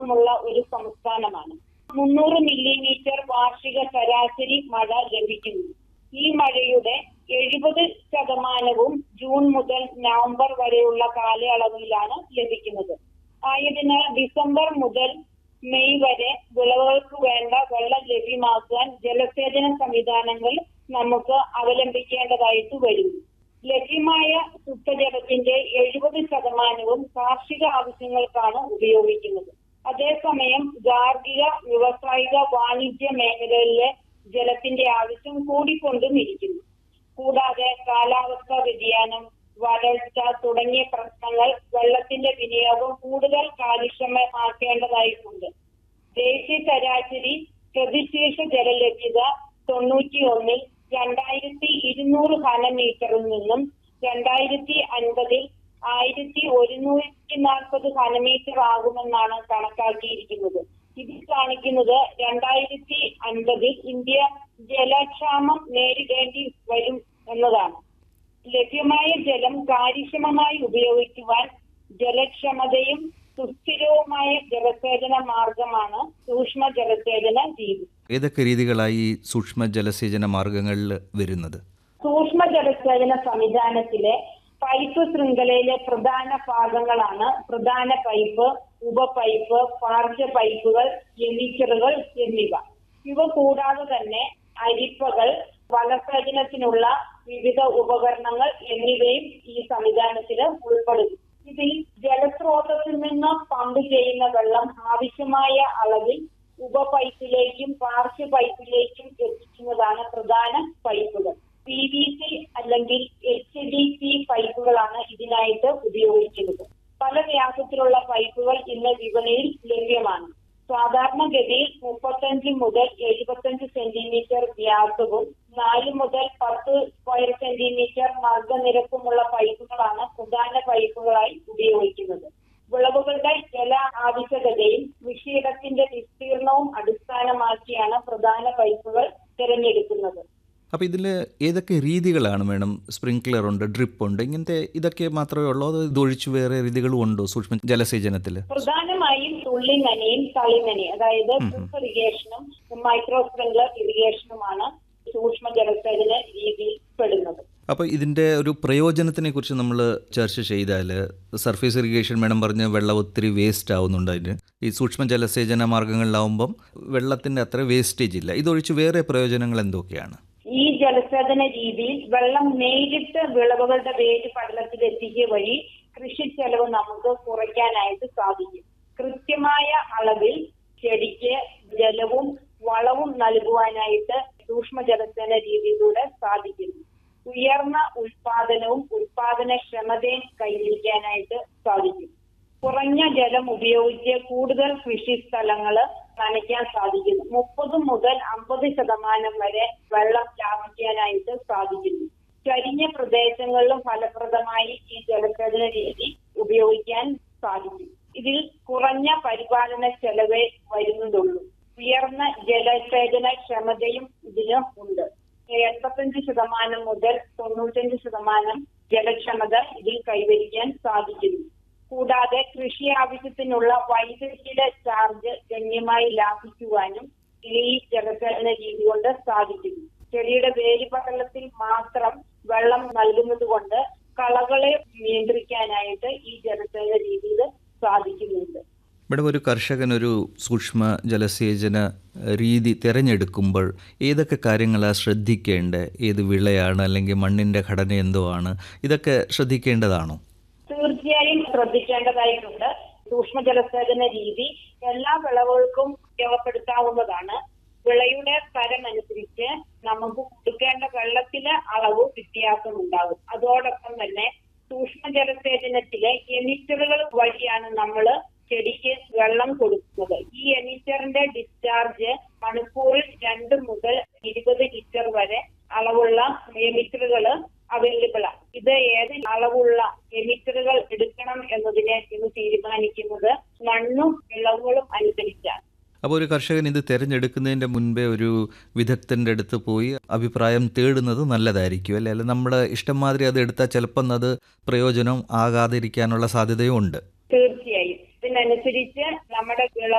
ഉള്ള ഒരു സംസ്ഥാനമാണ് മുന്നൂറ് മില്ലിമീറ്റർ വാർഷിക ശരാശരി മഴ ലഭിക്കുന്നു ഈ മഴയുടെ എഴുപത് ശതമാനവും ജൂൺ മുതൽ നവംബർ വരെയുള്ള കാലയളവിലാണ് ലഭിക്കുന്നത് ആയതിനാൽ ഡിസംബർ മുതൽ മെയ് വരെ വിളവുകൾക്ക് വേണ്ട വെള്ളം ലഭ്യമാക്കാൻ ജലസേചന സംവിധാനങ്ങൾ നമുക്ക് അവലംബിക്കേണ്ടതായിട്ട് വരുന്നു ലഭ്യമായ ശുദ്ധജലത്തിന്റെ എഴുപത് ശതമാനവും കാർഷിക ആവശ്യങ്ങൾക്കാണ് ഉപയോഗിക്കുന്നത് അതേസമയം ഗാർഹിക വ്യവസായിക വാണിജ്യ മേഖലകളിലെ ജലത്തിന്റെ ആവശ്യം കൂടിക്കൊണ്ടും ഇരിക്കുന്നു കൂടാതെ കാലാവസ്ഥാ വ്യതിയാനം വരൾച്ച തുടങ്ങിയ പ്രശ്നങ്ങൾ വെള്ളത്തിന്റെ വിനിയോഗം കൂടുതൽ കാര്യക്ഷമമാക്കേണ്ടതായിട്ടുണ്ട് ദേശീയ ശരാശരി പ്രതിശീർഷ ജലലഭ്യത തൊണ്ണൂറ്റി ഒന്നിൽ രണ്ടായിരത്തി ഇരുന്നൂറ് ഘനമീറ്ററിൽ നിന്നും രണ്ടായിരത്തി അൻപതിൽ ആയിരത്തി ഒരുന്നൂറ്റി നാൽപ്പത് ഘനമീറ്റർ ആകുമെന്നാണ് കണക്കാക്കിയിരിക്കുന്നത് ഇത് കാണിക്കുന്നത് രണ്ടായിരത്തി അൻപതിൽ ഇന്ത്യ ജലക്ഷാമം നേരിടേണ്ടി വരും എന്നതാണ് ലഭ്യമായ ജലം കാര്യക്ഷമമായി ഉപയോഗിക്കുവാൻ ജലക്ഷമതയും സുസ്ഥിരവുമായ ജലസേചന മാർഗമാണ് സൂക്ഷ്മ ജലസേചന രീതി ഏതൊക്കെ രീതികളായി ഈ സൂക്ഷ്മ ജലസേചന മാർഗങ്ങളിൽ വരുന്നത് സൂക്ഷ്മ ജലസേചന സംവിധാനത്തിലെ പൈപ്പ് ശൃംഖലയിലെ പ്രധാന ഭാഗങ്ങളാണ് പ്രധാന പൈപ്പ് ഉപപൈപ്പ് പാർശ്വ പൈപ്പുകൾ എമിച്ചറുകൾ എന്നിവ ഇവ കൂടാതെ തന്നെ അരിപ്പകൾ വനസേചനത്തിനുള്ള വിവിധ ഉപകരണങ്ങൾ എന്നിവയും ഈ സംവിധാനത്തിൽ ഉൾപ്പെടുന്നു ഇതിൽ ജലസ്രോതസ്സിൽ നിന്ന് പമ്പ് ചെയ്യുന്ന വെള്ളം ആവശ്യമായ അളവിൽ ഉപപൈപ്പിലേക്കും പാർശ്വ പൈപ്പിലേക്കും എത്തിക്കുന്നതാണ് പ്രധാന പൈപ്പുകൾ പി വി സി അല്ലെങ്കിൽ എച്ച് ഡി സി പൈപ്പുകളാണ് ഇതിനായിട്ട് ഉപയോഗിക്കുന്നത് പല വ്യാസത്തിലുള്ള പൈപ്പുകൾ ഇന്ന് വിപണിയിൽ ലഭ്യമാണ് സാധാരണഗതിയിൽ മുപ്പത്തഞ്ച് മുതൽ എഴുപത്തഞ്ച് സെന്റിമീറ്റർ വ്യാസവും നാല് മുതൽ പത്ത് സ്ക്വയർ സെന്റിമീറ്റർ മർദ്ദനിരക്കുമുള്ള പൈപ്പുകളാണ് പ്രധാന പൈപ്പുകളായി ഉപയോഗിക്കുന്നത് വിളവുകളുടെ ജല ആവശ്യകതയും കൃഷിയിടത്തിന്റെ വിസ്തീർണവും അടിസ്ഥാനമാക്കിയാണ് പ്രധാന പൈപ്പുകൾ തിരഞ്ഞെടുക്കുന്നത് അപ്പോൾ ഇതിൽ ഏതൊക്കെ രീതികളാണ് മേഡം സ്പ്രിങ്ക്ലർ ഉണ്ട് ഡ്രിപ്പ് ഉണ്ട് ഇങ്ങനത്തെ ഇതൊക്കെ മാത്രമേ ഉള്ളൂ അത് ഇതൊഴിച്ച് വേറെ രീതികളും ഉണ്ടോ സൂക്ഷ്മ ജലസേചനത്തിൽ പ്രധാനമായും തുള്ളിനനയും തളിനനയും അതായത് ഡ്രിപ്പ് ഇറിഗേഷനും മൈക്രോ സ്പ്രിംഗ്ലർ ഇറിഗേഷനുമാണ് സൂക്ഷ്മ ജലസേചന രീതിയിൽ പെടുന്നത് അപ്പോൾ ഇതിൻ്റെ ഒരു പ്രയോജനത്തിനെ കുറിച്ച് നമ്മൾ ചർച്ച ചെയ്താൽ സർഫേസ് ഇറിഗേഷൻ മേഡം പറഞ്ഞ വെള്ളം ഒത്തിരി വേസ്റ്റ് ആവുന്നുണ്ട് അതിന് ഈ സൂക്ഷ്മ ജലസേചന മാർഗങ്ങളിലാവുമ്പം വെള്ളത്തിൻ്റെ അത്ര വേസ്റ്റേജ് ഇല്ല ഇതൊഴിച്ച് വേറെ പ്രയോജനങ്ങൾ എന്തൊക്കെയാണ് ഈ ജലസേചന രീതിയിൽ വെള്ളം നേരിട്ട് വിളവുകളുടെ വേര് പടലത്തിൽ എത്തിക്കുക വഴി കൃഷി ചെലവ് നമുക്ക് കുറയ്ക്കാനായിട്ട് സാധിക്കും കൃത്യമായ അളവിൽ ചെടിക്ക് ജലവും വളവും നൽകുവാനായിട്ട് സൂക്ഷ്മ ജലസേന രീതിയിലൂടെ സാധിക്കുന്നു ഉയർന്ന ഉൽപാദനവും ഉൽപാദനക്ഷമതയും കൈവരിക്കാനായിട്ട് സാധിക്കും കുറഞ്ഞ ജലം ഉപയോഗിച്ച് കൂടുതൽ കൃഷി സ്ഥലങ്ങള് നനയ്ക്കാൻ സാധിക്കുന്നു മുപ്പത് മുതൽ അമ്പത് ശതമാനം വരെ വെള്ളം ലാഭിക്കാനായിട്ട് സാധിക്കുന്നു ചരിഞ്ഞ പ്രദേശങ്ങളിലും ഫലപ്രദമായി ഈ ജലസേചന രീതി ഉപയോഗിക്കാൻ സാധിക്കും ഇതിൽ കുറഞ്ഞ പരിപാലന ചെലവേ വരുന്നതുള്ളൂ ഉയർന്ന ജലസേചന ക്ഷമതയും ഇതിന് ഉണ്ട് എൺപത്തഞ്ച് ശതമാനം മുതൽ തൊണ്ണൂറ്റഞ്ച് ശതമാനം ജലക്ഷമത ഇതിൽ കൈവരിക്കാൻ സാധിക്കുന്നു കൂടാതെ കൃഷി ആവശ്യത്തിനുള്ള വൈദ്യുതിയുടെ ചാർജ് ഗണ്യമായി ലാഭിക്കുവാനും ഈ ജലസേചന രീതി കൊണ്ട് സാധിക്കുന്നു ചെടിയുടെ വേലിപടലത്തിൽ മാത്രം വെള്ളം നൽകുന്നത് കൊണ്ട് കളകളെ നിയന്ത്രിക്കാനായിട്ട് ഈ ജലസേചന രീതിയിൽ സാധിക്കുന്നുണ്ട് മേഡം ഒരു കർഷകൻ ഒരു സൂക്ഷ്മ ജലസേചന രീതി തിരഞ്ഞെടുക്കുമ്പോൾ ഏതൊക്കെ കാര്യങ്ങളാണ് ശ്രദ്ധിക്കേണ്ടത് ഏത് വിളയാണ് അല്ലെങ്കിൽ മണ്ണിൻ്റെ ഘടന എന്തോ ആണ് ഇതൊക്കെ ശ്രദ്ധിക്കേണ്ടതാണോ തീർച്ചയായും ശ്രദ്ധിക്കേണ്ടതായിട്ടുണ്ട് സൂക്ഷ്മ ജലസേചന രീതി എല്ലാ വിളവുകൾക്കും ഉപയോഗപ്പെടുത്താവുന്നതാണ് വിളയുടെ തരം അനുസരിച്ച് നമുക്ക് കൊടുക്കേണ്ട വെള്ളത്തിലെ അളവ് വ്യത്യാസമുണ്ടാകും അതോടൊപ്പം തന്നെ സൂക്ഷ്മ ജലസേചനത്തിലെ എമിറ്ററുകൾ വഴിയാണ് നമ്മൾ ചെടിക്ക് വെള്ളം കൊടുക്കുന്നത് ഈ എമിറ്ററിന്റെ ഡിസ്ചാർജ് മണിക്കൂറിൽ രണ്ട് മുതൽ ഇരുപത് ലിറ്റർ വരെ അളവുള്ള എമിറ്ററുകൾ അവൈലബിൾ ആണ് ഇത് ഏത് അളവുള്ള എമിറ്ററുകൾ എടുക്കണം എന്നതിനെ ഇന്ന് തീരുമാനിക്കുന്നത് മണ്ണും വിളവുകളും അനുസരിച്ചാണ് അപ്പോൾ ഒരു കർഷകൻ ഇത് തിരഞ്ഞെടുക്കുന്നതിൻ്റെ മുൻപേ ഒരു വിദഗ്ധൻ്റെ അടുത്ത് പോയി അഭിപ്രായം തേടുന്നത് നല്ലതായിരിക്കും അല്ലേ അല്ലെ നമ്മുടെ ഇഷ്ടം മാതിരി അത് എടുത്താൽ ചിലപ്പം അത് പ്രയോജനം ആകാതിരിക്കാനുള്ള സാധ്യതയും ഉണ്ട് തീർച്ചയായും ഇതിനനുസരിച്ച് നമ്മുടെ വിള